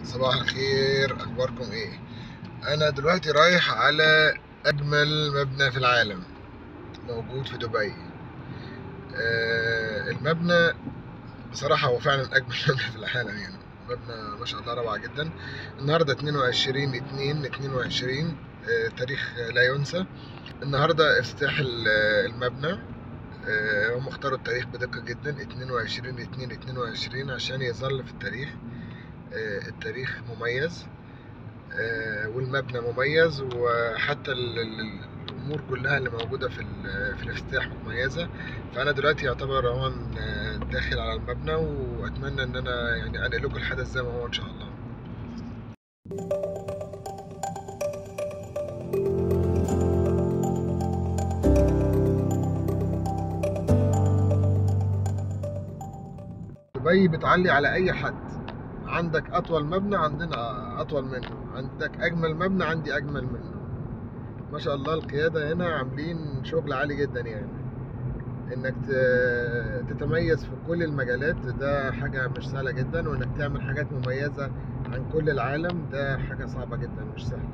صباح الخير اخباركم ايه انا دلوقتي رايح على اجمل مبنى في العالم موجود في دبي آه المبنى بصراحة هو فعلا اجمل مبنى في العالم يعني مبنى ما شاء الله روعة جدا النهاردة 22 2 22 آه تاريخ لا ينسى النهاردة افتتاح ال- المبنى آه، هم اختاروا التاريخ بدقة جدا 22 2 22 عشان يظل في التاريخ آه، التاريخ مميز آه، والمبنى مميز وحتى ال- ال- الامور كلها اللي موجوده في ال- في الافتتاح مميزه فانا دلوقتي يعتبر اهو آه، داخل على المبنى واتمنى ان انا يعني انقل لكم الحدث زي ما هو ان شاء الله دبي بتعلي على اي حد عندك اطول مبنى عندنا اطول منه عندك اجمل مبنى عندي اجمل منه ما شاء الله القيادة هنا عاملين شغل عالي جدا يعني انك ت- تتميز في كل المجالات ده حاجة مش سهلة جدا وانك تعمل حاجات مميزة عن كل العالم ده حاجة صعبة جدا مش سهلة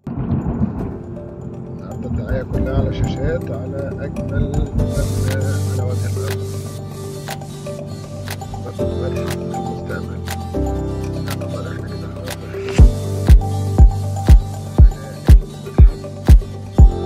النهاردة الدعاية كلها على شاشات على أجمل مبنى على وجه الأرض مبنى متحف المستقبل يعتبر احنا كده خلاص داخلين على المتحف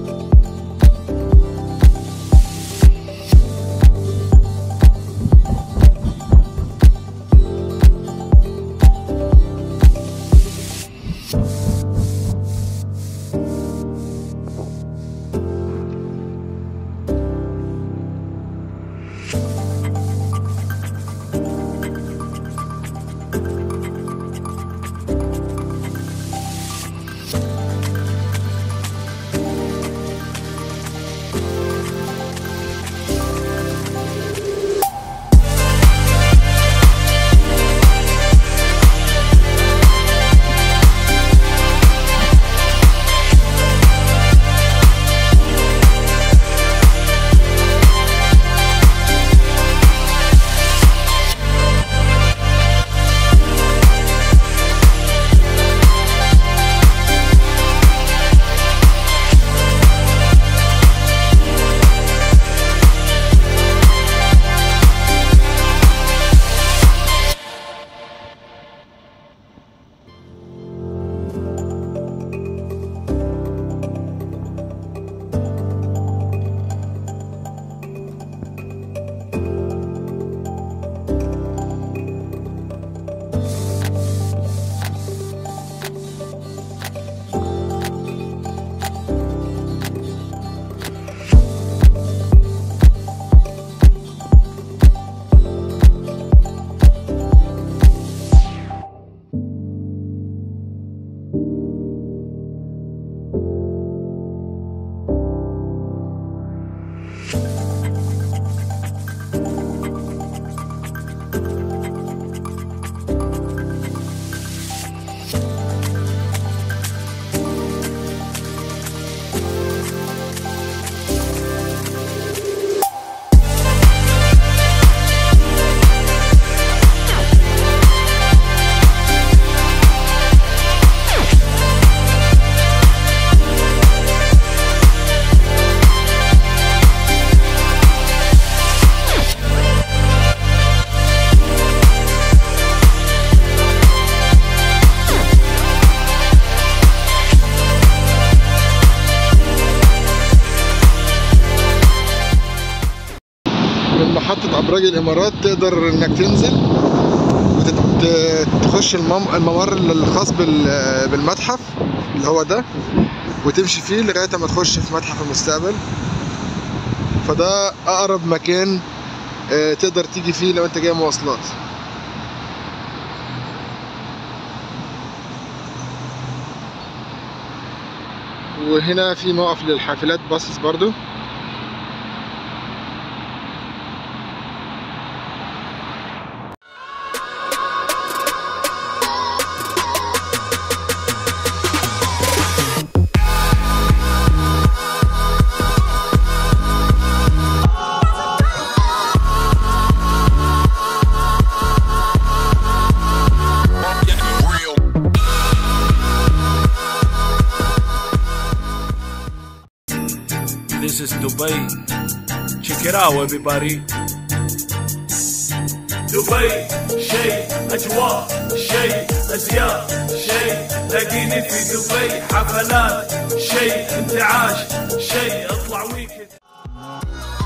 من محطة أبراج الإمارات تقدر إنك تنزل وتخش الممر الخاص بال- بالمتحف اللي هو ده وتمشي فيه لغاية ما تخش في متحف المستقبل فده أقرب مكان آه، تقدر تيجي فيه لو أنت جاي مواصلات وهنا في موقف للحافلات باصص برضو Yeah, real This is Dubai. Check it out, everybody. دبي شيء اجواء شيء ازياء شيء لاقيني في دبي حفلات شيء انتعاش شيء اطلع ويكند